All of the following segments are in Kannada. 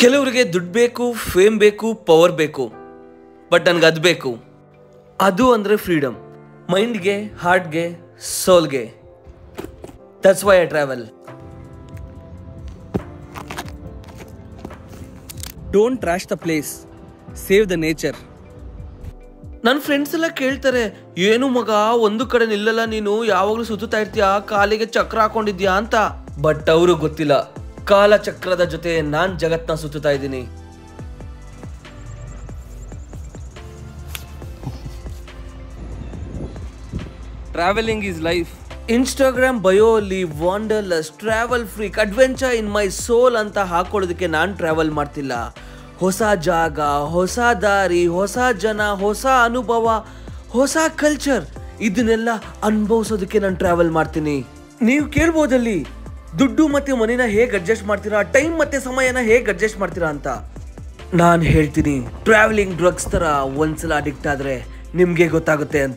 ಕೆಲವರಿಗೆ ದುಡ್ಡು ಬೇಕು ಫೇಮ್ ಬೇಕು ಪವರ್ ಬೇಕು ಬಟ್ ನನ್ಗೆ ಅದು ಬೇಕು ಅದು ಅಂದರೆ ಫ್ರೀಡಮ್ ಮೈಂಡ್ಗೆ ಹಾರ್ಟ್ಗೆ ಸೋಲ್ಗೆ that's why I travel don't trash the place save the nature ನನ್ನ ಫ್ರೆಂಡ್ಸ್ ಎಲ್ಲ ಕೇಳ್ತಾರೆ ಏನು ಮಗ ಒಂದು ಕಡೆ ನಿಲ್ಲಲ್ಲ ನೀನು ಯಾವಾಗಲೂ ಸುತ್ತಾ ಇರ್ತೀಯಾ ಕಾಲಿಗೆ ಚಕ್ರ ಹಾಕೊಂಡಿದ್ಯಾ ಅಂತ ಬಟ್ ಅವರು ಗೊತ್ತಿಲ್ಲ ಕಾಲ ಚಕ್ರದ ಜೊತೆ ನಾನ್ ಜಗತ್ನ ಸುತ್ತುತ್ತಾ ಇದ್ದೀನಿ travelling is life Instagram bio ಅಲ್ಲಿ wanderlust travel freak adventure in my soul ಅಂತ ಹಾಕೊಳ್ಳೋದಕ್ಕೆ ನಾನು ಟ್ರಾವೆಲ್ ಮಾಡ್ತಿಲ್ಲ ಹೊಸ ಜಾಗ ಹೊಸ ದಾರಿ ಹೊಸ ಜನ ಹೊಸ ಅನುಭವ ಹೊಸ ಕಲ್ಚರ್ ಇದನ್ನೆಲ್ಲ ಅನುಭವಿಸೋದಕ್ಕೆ ನಾನು ಟ್ರಾವೆಲ್ ಮಾಡ್ತೀನಿ ನೀವು ಕೇಳ್ಬೋದಲ್ಲಿ ದುಡ್ಡು ಮತ್ತೆ ಮನೇನ ಹೇಗೆ ಅಡ್ಜಸ್ಟ್ ಮಾಡ್ತೀರಾ ಟೈಮ್ ಮತ್ತೆ ಸಮಯನ ಹೇಗೆ ಅಡ್ಜಸ್ಟ್ ಮಾಡ್ತೀರಾ ಅಂತ ನಾನು ಹೇಳ್ತೀನಿ ಟ್ರಾವೆಲಿಂಗ್ ಡ್ರಗ್ಸ್ ಥರ ಒಂದ್ಸಲ ಅಡಿಕ್ಟ್ ಆದರೆ ನಿಮಗೆ ಗೊತ್ತಾಗುತ್ತೆ ಅಂತ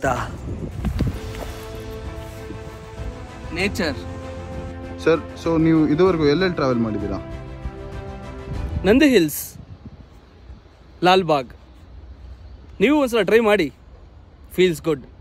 ನೇಚರ್ ಸರ್ ಸೊ ನೀವು ಇದುವರೆಗೂ ಎಲ್ಲೆಲ್ಲಿ ಟ್ರಾವೆಲ್ ಮಾಡಿದ್ದೀರಾ ನಂದಿ ಹಿಲ್ಸ್ ಲಾಲ್ಬಾಗ್ ನೀವು ಒಂದ್ಸಲ ಟ್ರೈ ಮಾಡಿ ಫೀಲ್ಸ್ ಗುಡ್